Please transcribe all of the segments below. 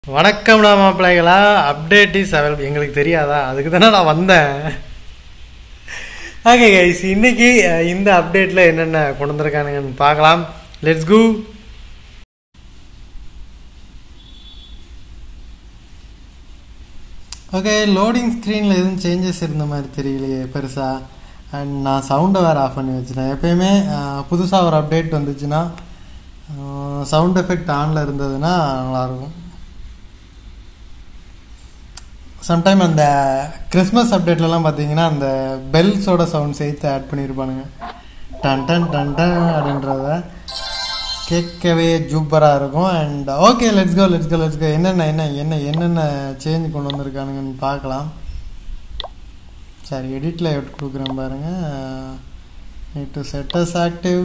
வணக்கம்டா மாப்பிள்ளைகளா update is available எங்களுக்கு தெரியாதா அதுக்கு தானே நான் வந்தேன் ஓகே கைஸ் இன்னைக்கு அஹ், இந்த அப்டேட்டில் என்னென்ன கொண்டு வந்திருக்கானுங்கன்னு பார்க்கலாம் லெட்ஸ் கோ ஓகே லோடிங் ஸ்க்ரீனில் எதுவும் சேஞ்சஸ் இருந்த மாதிரி தெரியலையே பெருசாக அண்ட் நான் சவுண்டை வேறு ஆஃப் பண்ணி வச்சுட்டேன் எப்பயுமே புதுசாக ஒரு அப்டேட் வந்துச்சுன்னா சவுண்ட் எஃபெக்ட் ஆனில் இருந்ததுன்னா நல்லாயிருக்கும் சம்டைம் அந்த கிறிஸ்மஸ் அப்டேட்லலாம் பார்த்தீங்கன்னா அந்த பெல்ஸோட சவுண்ட் சேர்த்து ஆட் பண்ணியிருப்பானுங்க டன் டன் டன் டன் அப்படின்றத கேட்கவே சூப்பராக இருக்கும் and okay let's go let's go let's go என்னென்ன என்ன என்ன என்னென்ன சேஞ்ச் கொண்டு வந்திருக்கானுங்கன்னு பார்க்கலாம் சரி எடிட்டில் எட் கொடுக்குறேன் பாருங்கள் நீட் டு செட்டஸ் ஆக்டிவ்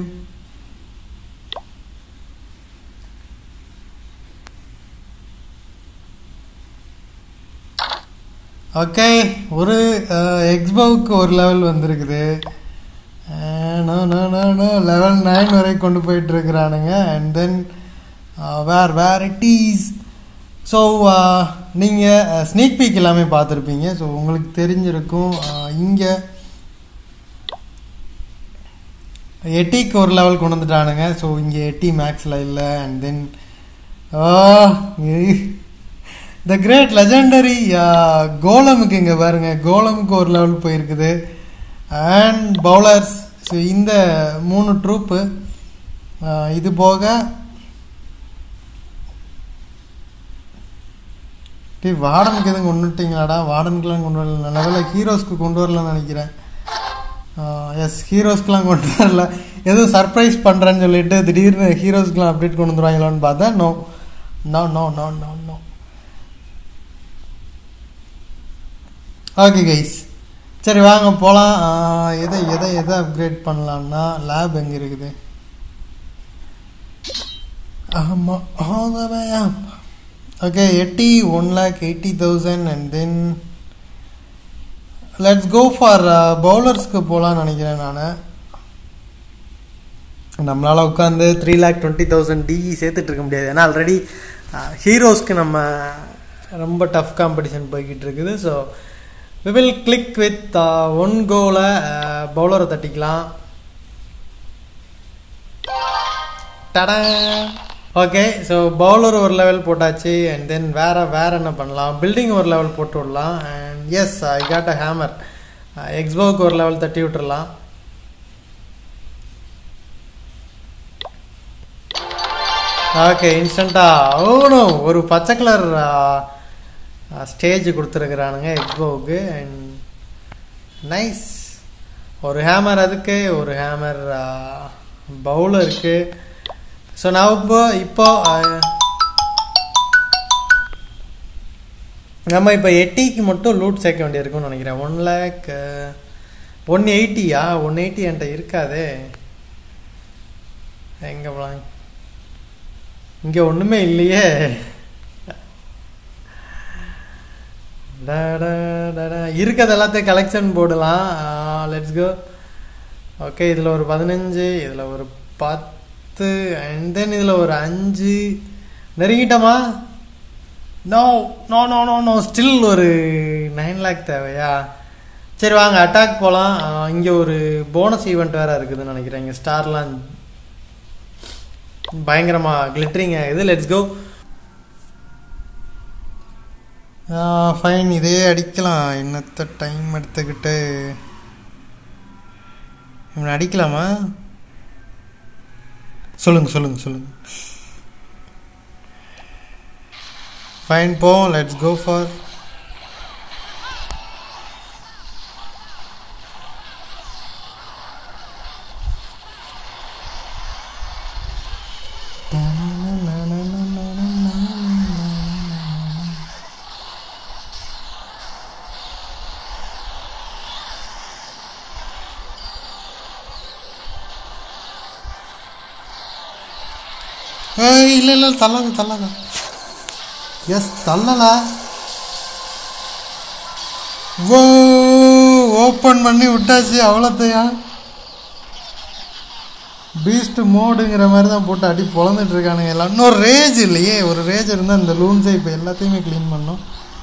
ஓகே ஒரு எக்ஸ்போவுக்கு ஒரு லெவல் வந்திருக்குது no no no no level nine வரை கொண்டு போயிட்டு இருக்கிறானுங்க and then where where it is so நீங்கள் ஸ்னீக் பீக் எல்லாமே பார்த்துருப்பீங்க ஸோ உங்களுக்கு தெரிஞ்சிருக்கும் இங்கே எட்டிக்கு ஒரு லெவல் கொண்டு வந்துட்டானுங்க ஸோ இங்கே எட்டி மேக்ஸில் இல்லை and then the great legendary கோலமுக்கு இங்கே பாருங்க கோலமுக்கு ஒரு லெவல் போயிருக்குது அண்ட் பவுலர்ஸ் ஸோ இந்த மூணு ட்ரூப்பு இது போக டே வார்டனுக்கு எதுவும் கொண்டு விட்டீங்களாடா வார்டனுக்குலாம் கொண்டு வரல நல்ல வேலை ஹீரோஸ்க்கு கொண்டு வரலன்னு நினைக்கிறேன் எஸ் ஹீரோஸ்க்குலாம் கொண்டு வரல எதுவும் சர்ப்ரைஸ் பண்ணுறேன்னு சொல்லிட்டு திடீர்னு ஹீரோஸ்க்குலாம் அப்டேட் கொண்டு வந்துருவாங்களான்னு பார்த்தா no no no no no no okay guys சரி வாங்க போகலாம் எதை எதை எதை அப்கிரேட் பண்ணலான்னா லேப் எங்கே இருக்குது ஆமாம் ஆமாம் okay eighty one lakh eighty thousand and then let's go for பவுலர்ஸ்க்கு போகலான்னு நினைக்கிறேன் நான் நம்மளால் உட்காந்து three lakh twenty thousand DE சேர்த்துட்டு இருக்க முடியாது ஏன்னா ஆல்ரெடி ஹீரோஸ்க்கு நம்ம ரொம்ப டஃப் காம்படிஷன் போய்கிட்டு இருக்குது so we will click with one கோவில் பவுலரை தட்டிக்கலாம் டடா ஓகே ஸோ பவுலர் ஒரு லெவல் போட்டாச்சு அண்ட் தென் வேற வேற என்ன பண்ணலாம் பில்டிங் ஒரு லெவல் போட்டு விடலாம் and yes I got a hammer எக்ஸ்போவுக்கு ஒரு லெவல் தட்டி விட்டுறலாம் ஓகே இன்ஸ்டண்ட்டாக ஓனோ ஒரு பச்சை கலர் ஸ்டேஜ் கொடுத்துருக்குறானுங்க எக்ஸ்போவுக்கு அண்ட் நைஸ் ஒரு ஹேமர் அதுக்கு ஒரு ஹேமர் பவுலருக்கு ஸோ நான் இப்போ இப்போ நம்ம இப்போ எட்டிக்கு மட்டும் லூட் சேர்க்க வேண்டியிருக்கும்னு நினைக்கிறேன் ஒன் லேக் ஒன் எயிட்டியா ஒன் எயிட்டி என்கிட்ட இருக்காதே எங்கே போலாம் இங்கே ஒன்றுமே இல்லையே இருக்கிறது எல்லாத்தையும் கலெக்ஷன் போடலாம் லெட்ஸ் கோ ஓகே இதில் ஒரு பதினஞ்சு இதில் ஒரு பத்து அண்ட் தென் இதில் ஒரு அஞ்சு நெருங்கிட்டோமா no no no no no still ஒரு நைன் லேக் தேவையா சரி வாங்க அட்டாக் போகலாம் இங்கே ஒரு போனஸ் ஈவெண்ட் வேறு இருக்குதுன்னு நினைக்கிறேன் இங்கே ஸ்டார்லாம் பயங்கரமாக கிளிட்ரிங்க இது லெட்ஸ் கோ ஃபைன் இதே அடிக்கலாம் என்னத்த டைம் எடுத்துக்கிட்டு இவனை அடிக்கலாமா சொல்லுங்க சொல்லுங்க சொல்லுங்க ஃபைன் போ லெட்ஸ் கோ ஃபார் ஏய் இல்லை இல்லை தள்ளாத தள்ளாத எஸ் தள்ளல ஓ ஓப்பன் பண்ணி விட்டாச்சு அவ்வளோத்தையா பீஸ்ட் மோடுங்கிற மாதிரி தான் போட்டு அடி பொழந்துட்டு இருக்கானுங்க எல்லாம் இன்னொரு ரேஜ் இல்லையே ஒரு ரேஜ் இருந்தால் இந்த லூன்ஸை இப்போ எல்லாத்தையுமே க்ளீன் பண்ணோம்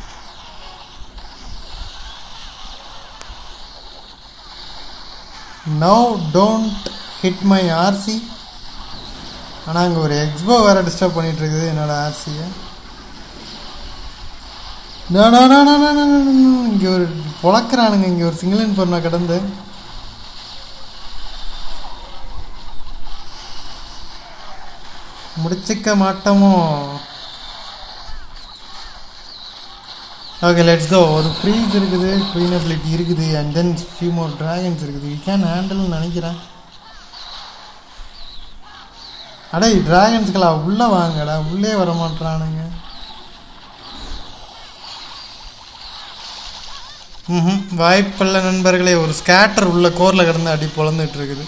now don't hit my RC ஆனால் அங்கே ஒரு எக்ஸ்போ வேறு டிஸ்டர்ப் பண்ணிட்டு இருக்குது என்னோட ஆர்சியை இங்கே ஒரு பொழக்கிறானுங்க இங்கே ஒரு சிங்கிள் இன்ஃபர்னா கிடந்து முடிச்சிக்க மாட்டோமோ ஓகே லெட்ஸ் கோ ஒரு ஃப்ரீஸ் இருக்குது க்ளீனபிலிட்டி இருக்குது and then few more dragons இருக்குது யூ கேன் ஹேண்டில்னு நினைக்கிறேன் அடே டிராகன்ஸ்களா உள்ளே வாங்கடா உள்ளே வர மாட்டானுங்க ம் வாய்ப்பில்லை நண்பர்களே ஒரு ஸ்கேட்டர் உள்ள கோரில் கிடந்து அடி பொழந்துட்டு இருக்குது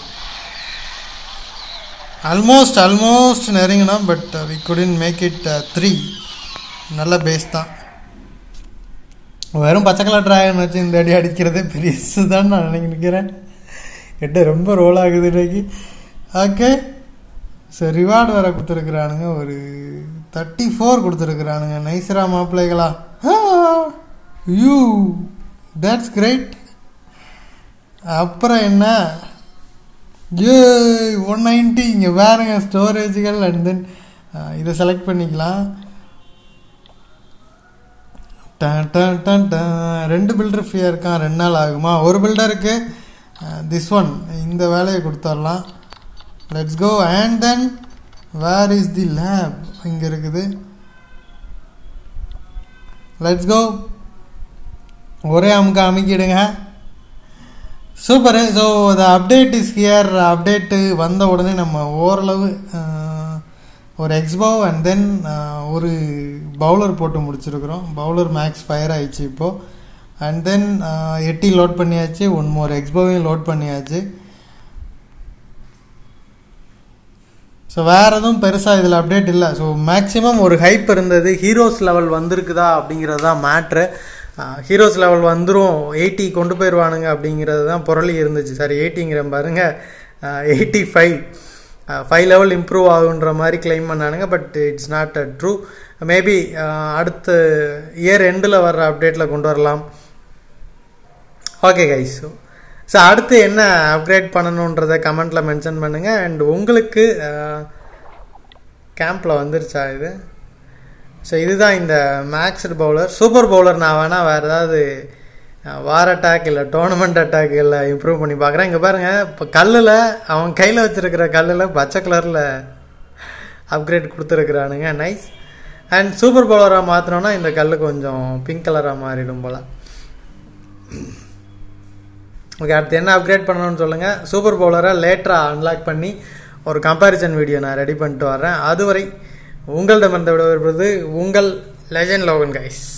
ஆல்மோஸ்ட் ஆல்மோஸ்ட் நெருங்கினா but we couldn't make it three நல்ல பேஸ் தான் வெறும் பச்சை கலர் ட்ராகன் வச்சு இந்த அடி அடிக்கிறதே பெரியசு தான் நான் நினைக்கிறேன் எட்ட ரொம்ப ரோல் ஆகுது இன்னைக்கு ஓகே ஸோ ரிவார்டு வேறு கொடுத்துருக்குறானுங்க ஒரு தேர்ட்டி ஃபோர் கொடுத்துருக்குறானுங்க நைசரா மாப்பிள்ளைகளா யூ தட்ஸ் கிரேட் அப்புறம் என்ன ஏ ஒன் நைன்ட்டி இங்கே வேறுங்க ஸ்டோரேஜுகள் அண்ட் தென் இதை செலக்ட் பண்ணிக்கலாம் டன் டன் டன் டன். ரெண்டு பில்டர் ஃப்ரீயாக இருக்கான் ரெண்டு நாள் ஆகுமா ஒரு பில்டருக்கு திஸ் ஒன் இந்த வேலையை கொடுத்துடலாம் let's go and then where is the lab இங்கே இருக்குது லெட்ஸ் கோ ஒரே அமுக்க அமைக்கிடுங்க super so the update is here update வந்த உடனே நம்ம ஓரளவு அஹ், ஒரு எக்ஸ்போ அண்ட் தென் ஒரு பவுலர் போட்டு முடிச்சிருக்கிறோம் பவுலர் மேக்ஸ் ஃபயர் ஆயிடுச்சு இப்போது அண்ட் தென் எட்டி லோட் பண்ணியாச்சு ஒன் மோர் எக்ஸ்போவையும் லோட் பண்ணியாச்சு ஸோ வேறு எதுவும் பெருசாக இதில் அப்டேட் இல்லை ஸோ மேக்ஸிமம் ஒரு ஹைப் இருந்தது ஹீரோஸ் லெவல் வந்திருக்குதா அப்படிங்கிறது தான் மேட்ரு ஹீரோஸ் லெவல் வந்துடும் எயிட்டி கொண்டு போயிடுவானுங்க அப்படிங்கிறது தான் புரளி இருந்துச்சு சாரி எயிட்டிங்கிற பாருங்க eighty five five level improve ஆகுன்ற மாதிரி கிளைம் பண்ணானுங்க but it's not a true maybe அடுத்த இயர் எண்டில் வர்ற அப்டேட்டில் கொண்டு வரலாம் ஓகே கைஸ் ஸோ அடுத்து என்ன அப்கிரேட் பண்ணணுன்றதை கமெண்ட்டில் மென்ஷன் பண்ணுங்கள் அண்ட் உங்களுக்கு கேம்பில் வந்துருச்சா இது ஸோ இதுதான் இந்த மேக்ஸ்டு பவுலர் சூப்பர் பவுலர் நான் வேணால் வேறு ஏதாவது வார் அட்டாக் இல்லை டோர்னமெண்ட் அட்டாக் இல்லை இம்ப்ரூவ் பண்ணி பார்க்குறேன் இங்கே பாருங்கள் இப்போ கல்லில் அவன் கையில் வச்சுருக்கிற கல்லில் பச்சை கலரில் அப்கிரேட் கொடுத்துருக்குறானுங்க நைஸ் அண்ட் சூப்பர் பவுலராக மாற்றினோன்னா இந்த கல் கொஞ்சம் பிங்க் கலராக மாறிடும் போல் ஓகே அடுத்து என்ன அப்கிரேட் பண்ணணும்னு சொல்லுங்கள் சூப்பர் பவுலரை லேட்டராக அன்லாக் பண்ணி ஒரு கம்பேரிசன் வீடியோ நான் ரெடி பண்ணிட்டு வரேன் அதுவரை உங்களிடமிருந்து விடைபெறுவது உங்கள் லெஜண்ட் லோகன் கைஸ்